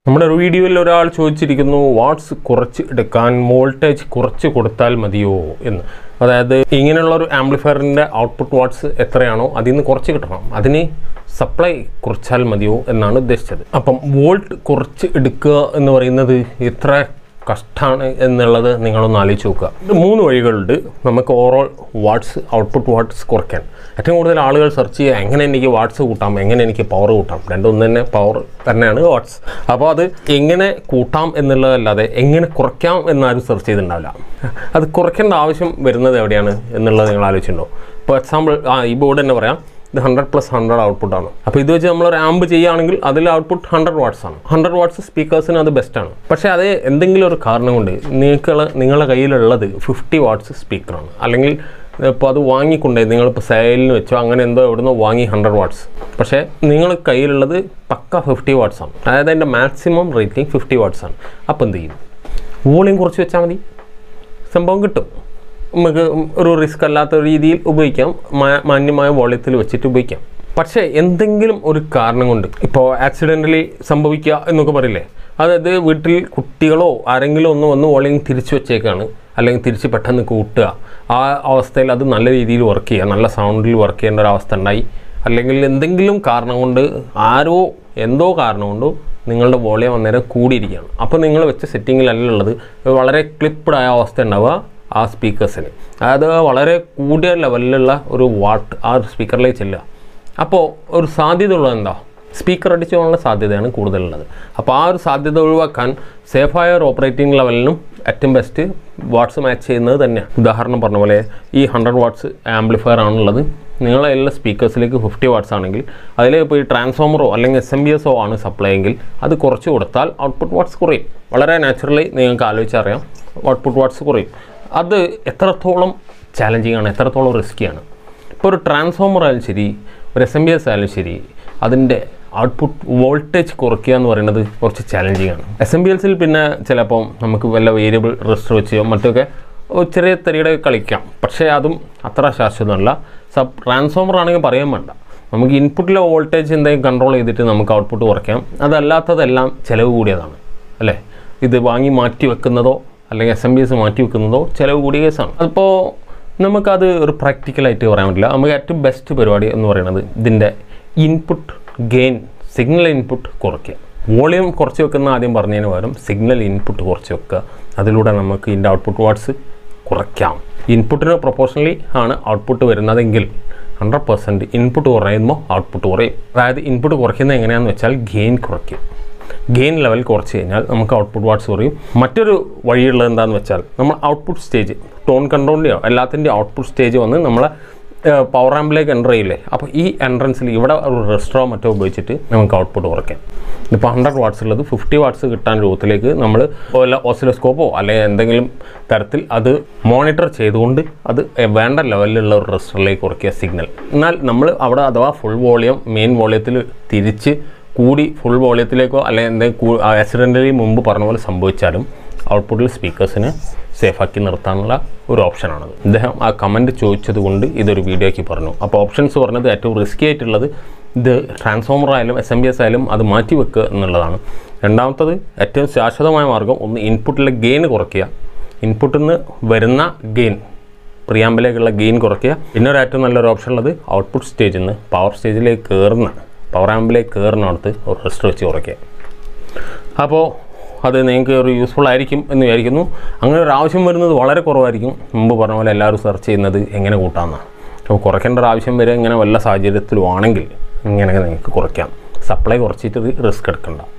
നമ്മുടെ ഒരു വീഡിയോയിൽ ഒരാൾ ചോദിച്ചിരിക്കുന്നു വാട്ട്സ് കുറച്ച് എടുക്കാൻ വോൾട്ടേജ് കുറച്ച് കൊടുത്താൽ മതിയോ എന്ന് അതായത് ഇങ്ങനെയുള്ള ഒരു ആംപ്ലിഫയറിൻ്റെ ഔട്ട്പുട്ട് വാട്ട്സ് എത്രയാണോ അതിൽ നിന്ന് കുറച്ച് കിട്ടണം അതിന് സപ്ലൈ കുറച്ചാൽ മതിയോ എന്നാണ് ഉദ്ദേശിച്ചത് അപ്പം വോൾട്ട് കുറച്ച് എടുക്കുക എന്ന് പറയുന്നത് എത്ര കഷ്ടമാണ് എന്നുള്ളത് നിങ്ങളൊന്ന് ആലോചിച്ച് നോക്കുക ഇത് മൂന്ന് വഴികളുണ്ട് നമുക്ക് ഓവറോൾ വാട്ട്സ് ഔട്ട്പുട്ട് വാട്ട്സ് കുറയ്ക്കാൻ ഏറ്റവും കൂടുതൽ ആളുകൾ സെർച്ച് ചെയ്യുക എങ്ങനെ എനിക്ക് വാട്ട്സ് കൂട്ടാം എങ്ങനെ എനിക്ക് പവർ കൂട്ടാം രണ്ടൊന്നും തന്നെ പവർ തന്നെയാണ് വാട്ട്സ് അപ്പോൾ അത് എങ്ങനെ കൂട്ടാം എന്നുള്ളതല്ലാതെ എങ്ങനെ കുറയ്ക്കാം എന്നാരും സെർച്ച് ചെയ്തിട്ടുണ്ടാവില്ല അത് കുറയ്ക്കേണ്ട ആവശ്യം വരുന്നത് എവിടെയാണ് എന്നുള്ളത് നിങ്ങൾ ആലോചിച്ചിട്ടുണ്ടോ ഇപ്പോൾ എക്സാമ്പിൾ ആ ഈ ബോർഡ് തന്നെ പറയാം ഇത് ഹൺഡ്രഡ് പ്ലസ് ഹൺഡ്രഡ് ഔട്ട്പുട്ടാണ് അപ്പോൾ ഇത് വെച്ച് നമ്മളൊരു ആമ്പ് ചെയ്യുകയാണെങ്കിൽ അതിൽ ഔട്ട്പുട്ട് ഹൺഡ്രഡ് വാട്ട്സ് ആണ് ഹൺഡ്രഡ് വാട്ട്സ് സ്പീക്കേഴ്സിന് അത് ബെസ്റ്റാണ് പക്ഷേ അത് എന്തെങ്കിലും ഒരു കാരണം കൊണ്ട് നിങ്ങൾക്ക് നിങ്ങളുടെ കയ്യിലുള്ളത് ഫിഫ്റ്റി വാട്ട്സ് സ്പീക്കറാണ് അല്ലെങ്കിൽ ഇപ്പോൾ അത് വാങ്ങിക്കൊണ്ടേ നിങ്ങളിപ്പോൾ സെയിലിന് വെച്ചോ അങ്ങനെ എന്തോ എവിടുന്നോ വാങ്ങി ഹൺഡ്രഡ് വാട്ട്സ് പക്ഷേ നിങ്ങൾ കയ്യിലുള്ളത് പക്ക ഫിഫ്റ്റി വാട്ട്സ് ആണ് അതായത് അതിൻ്റെ മാക്സിമം റേറ്റിംഗ് ഫിഫ്റ്റി വാട്ട്സ് ആണ് അപ്പോൾ എന്ത് ചെയ്യും വോളിയം കുറച്ച് വെച്ചാൽ മതി സംഭവം കിട്ടും നമുക്ക് ഒരു റിസ്ക് അല്ലാത്ത രീതിയിൽ ഉപയോഗിക്കാം മാ- മാന്യമായ വോളിയത്തിൽ വെച്ചിട്ട് ഉപയോഗിക്കാം പക്ഷേ എന്തെങ്കിലും ഒരു കാരണം കൊണ്ട് ഇപ്പോൾ ആക്സിഡൻ്റലി സംഭവിക്കുക എന്നൊക്കെ പറയില്ലേ അതായത് വീട്ടിൽ കുട്ടികളോ ആരെങ്കിലും ഒന്ന് വന്ന് വോളിയം തിരിച്ചു വെച്ചേക്കാണ് അല്ലെങ്കിൽ തിരിച്ച് പെട്ടെന്ന് കൂട്ടുക ആ അവസ്ഥയിൽ അത് നല്ല രീതിയിൽ വർക്ക് ചെയ്യുക നല്ല സൗണ്ടിൽ വർക്ക് ചെയ്യേണ്ട ഒരു അവസ്ഥ ഉണ്ടായി അല്ലെങ്കിൽ എന്തെങ്കിലും കാരണം കൊണ്ട് ആരോ എന്തോ കാരണം കൊണ്ടോ നിങ്ങളുടെ വോളിയം അന്നേരം കൂടിയിരിക്കുകയാണ് അപ്പോൾ നിങ്ങൾ വെച്ച സെറ്റിങ്ങിലല്ല ഉള്ളത് വളരെ ക്ലിപ്പ്ഡ് ആയ അവസ്ഥ ഉണ്ടാവുക ആ സ്പീക്കേഴ്സിന് അതായത് വളരെ കൂടിയ ലെവലിലുള്ള ഒരു വാട്ട് ആ ഒരു സ്പീക്കറിലേക്ക് ചെല്ലുക അപ്പോൾ ഒരു സാധ്യത ഉള്ളത് എന്താ സ്പീക്കർ അടിച്ചു പോകാനുള്ള സാധ്യതയാണ് കൂടുതലുള്ളത് അപ്പോൾ ആ ഒരു സാധ്യത ഒഴിവാക്കാൻ സേഫായ ഒരു ഓപ്പറേറ്റിംഗ് ലെവലിനും ഏറ്റവും ബെസ്റ്റ് വാട്ട്സ് മാച്ച് ചെയ്യുന്നത് തന്നെയാണ് ഉദാഹരണം പറഞ്ഞ പോലെ ഈ ഹൺഡ്രഡ് വാട്ട്സ് ആംപ്ലിഫയർ ആണുള്ളത് നിങ്ങളെ എല്ലാ സ്പീക്കേഴ്സിലേക്ക് ഫിഫ്റ്റി വാട്ട്സ് ആണെങ്കിൽ അതിൽ ഇപ്പോൾ ഈ ട്രാൻസ്ഫോമറോ അല്ലെങ്കിൽ എസ് എം ബി എസോ ആണ് സപ്ലൈ എങ്കിൽ അത് കുറച്ച് കൊടുത്താൽ ഔട്ട്പുട്ട് വാട്ട്സ് കുറയും വളരെ നാച്ചുറലി നിങ്ങൾക്ക് ആലോചിച്ചറിയാം ഔട്ട്പുട്ട് വാട്ട്സ് കുറയും അത് എത്രത്തോളം ചാലഞ്ചിങ് ആണ് എത്രത്തോളം റിസ്ക്കിയാണ് ഇപ്പോൾ ഒരു ട്രാൻസ്ഫോമർ ആയാലും ശരി ഒരു എസ് എം ബി എസ് ആയാലും ശരി അതിൻ്റെ ഔട്ട്പുട്ട് വോൾട്ടേജ് കുറയ്ക്കുക എന്ന് പറയുന്നത് കുറച്ച് ചാലഞ്ചിങ് ആണ് എസ് എം ബി എൽസിൽ പിന്നെ ചിലപ്പോൾ നമുക്ക് വല്ല വേരിയബിൾ റെജിസ്റ്റർ വെച്ചോ മറ്റൊക്കെ ഒരു ചെറിയ തരിയുടെ കളിക്കാം പക്ഷേ അതും അത്ര ശാശ്വതമല്ല സബ് ട്രാൻസ്ഫോമർ ആണെങ്കിൽ പറയാൻ വേണ്ട നമുക്ക് ഇൻപുട്ടിലെ വോൾട്ടേജ് എന്തെങ്കിലും കൺട്രോൾ ചെയ്തിട്ട് നമുക്ക് ഔട്ട്പുട്ട് കുറയ്ക്കാം അതല്ലാത്തതെല്ലാം ചിലവ് കൂടിയതാണ് അല്ലേ ഇത് വാങ്ങി മാറ്റി വെക്കുന്നതോ അല്ലെങ്കിൽ എസ് എം ബി എസ് മാറ്റി വെക്കുന്നതോ ചിലവ് കൂടിയ കേസാണ് അതിപ്പോൾ നമുക്കത് ഒരു പ്രാക്ടിക്കലായിട്ട് പറയാൻ പറ്റില്ല നമുക്ക് ഏറ്റവും ബെസ്റ്റ് പരിപാടി എന്ന് പറയുന്നത് ഇതിൻ്റെ ഇൻപുട്ട് ഗെയിൻ സിഗ്നൽ ഇൻപുട്ട് കുറയ്ക്കുക വോളിയം കുറച്ച് വെക്കുന്ന ആദ്യം പറഞ്ഞതിന് പകരം സിഗ്നൽ ഇൻപുട്ട് കുറച്ച് വെക്കുക അതിലൂടെ നമുക്ക് ഇതിൻ്റെ ഔട്ട്പുട്ട് വാട്ട്സ് കുറയ്ക്കാം ഇൻപുട്ടിന് പ്രൊപ്പോർഷണലി ആണ് ഔട്ട്പുട്ട് വരുന്നതെങ്കിൽ ഹൺഡ്രഡ് പെർസെൻറ്റ് ഇൻപുട്ട് കുറയുമ്പോൾ ഔട്ട്പുട്ട് കുറയും അതായത് ഇൻപുട്ട് കുറയ്ക്കുന്നത് എങ്ങനെയാണെന്ന് വെച്ചാൽ ഗെയിൻ കുറയ്ക്കും ഗെയിൻ ലെവൽ കുറച്ച് കഴിഞ്ഞാൽ നമുക്ക് ഔട്ട്പുട്ട് വാട്ട്സ് കുറയും മറ്റൊരു വഴിയുള്ളത് എന്താണെന്ന് വെച്ചാൽ നമ്മൾ ഔട്ട്പുട്ട് സ്റ്റേജ് ടോൺ കൺട്രോളിൻ്റെയോ എല്ലാത്തിൻ്റെയും ഔട്ട്പുട്ട് സ്റ്റേജ് വന്ന് നമ്മളെ പവർ ആമ്പിലേക്ക് എൻ്റർ ചെയ്യില്ലേ അപ്പോൾ ഈ എൻട്രൻസിൽ ഇവിടെ ഒരു റെസ്റ്ററോ മറ്റോ ഉപയോഗിച്ചിട്ട് നമുക്ക് ഔട്ട്പുട്ട് കുറയ്ക്കാം ഇപ്പോൾ ഹൺഡ്രഡ് വാട്ട്സ് ഉള്ളത് ഫിഫ്റ്റി വാട്ട്സ് കിട്ടാൻ രൂപത്തിലേക്ക് നമ്മൾ വല്ല ഓസിലോസ്കോപ്പോ അല്ലെങ്കിൽ എന്തെങ്കിലും തരത്തിൽ അത് മോണിറ്റർ ചെയ്തുകൊണ്ട് അത് വേണ്ട ലെവലിലുള്ള ഒരു റെസ്റ്ററിലേക്ക് കുറയ്ക്കുക സിഗ്നൽ എന്നാൽ നമ്മൾ അവിടെ അഥവാ ഫുൾ വോളിയം മെയിൻ വോളിയത്തിൽ തിരിച്ച് കൂടി ഫുൾ വോളിയത്തിലേക്കോ അല്ലെങ്കിൽ എന്തെങ്കിലും ആക്സിഡൻ്റലി മുമ്പ് പറഞ്ഞ പോലെ സംഭവിച്ചാലും ഔട്ട്പുട്ടിൽ സ്പീക്കേഴ്സിന് സേഫാക്കി നിർത്താനുള്ള ഒരു ഓപ്ഷനാണത് ഇദ്ദേഹം ആ കമൻറ്റ് ചോദിച്ചത് കൊണ്ട് ഇതൊരു വീഡിയോ ആക്കി പറഞ്ഞു അപ്പോൾ ഓപ്ഷൻസ് പറഞ്ഞത് ഏറ്റവും റിസ്കി ആയിട്ടുള്ളത് ഇത് ട്രാൻസ്ഫോമർ ആയാലും എസ് എം ബി എസ് ആയാലും അത് മാറ്റി വെക്കുക എന്നുള്ളതാണ് രണ്ടാമത്തത് ഏറ്റവും ശാശ്വതമായ മാർഗ്ഗം ഒന്ന് ഇൻപുട്ടിലെ ഗെയിൻ കുറയ്ക്കുക ഇൻപുട്ടിൽ നിന്ന് വരുന്ന ഗെയിൻ പ്രിയാമ്പിലേക്കുള്ള ഗെയിൻ കുറയ്ക്കുക പിന്നെ ഒരു ഏറ്റവും നല്ലൊരു ഓപ്ഷൻ ഉള്ളത് ഔട്ട്പുട്ട് സ്റ്റേജിൽ നിന്ന് പവർ സ്റ്റേജിലേക്ക് കയറുന്ന പവർ ആമ്പിലേക്ക് കയറുന്നിടത്ത് ഒരു റെസ്റ്റ് വെച്ച് കുറയ്ക്കുക അപ്പോൾ അത് നിങ്ങൾക്ക് ഒരു യൂസ്ഫുൾ ആയിരിക്കും എന്ന് വിചാരിക്കുന്നു അങ്ങനെ ഒരു ആവശ്യം വരുന്നത് വളരെ കുറവായിരിക്കും മുമ്പ് പറഞ്ഞ പോലെ എല്ലാവരും സെർച്ച് ചെയ്യുന്നത് എങ്ങനെ കൂട്ടാമെന്നാണ് അപ്പോൾ കുറയ്ക്കേണ്ട ഒരു ആവശ്യം വരെ ഇങ്ങനെ വല്ല സാഹചര്യത്തിലും ആണെങ്കിൽ ഇങ്ങനെ നിങ്ങൾക്ക് കുറയ്ക്കാം സപ്ലൈ കുറച്ചിട്ട് റിസ്ക് എടുക്കണ്ട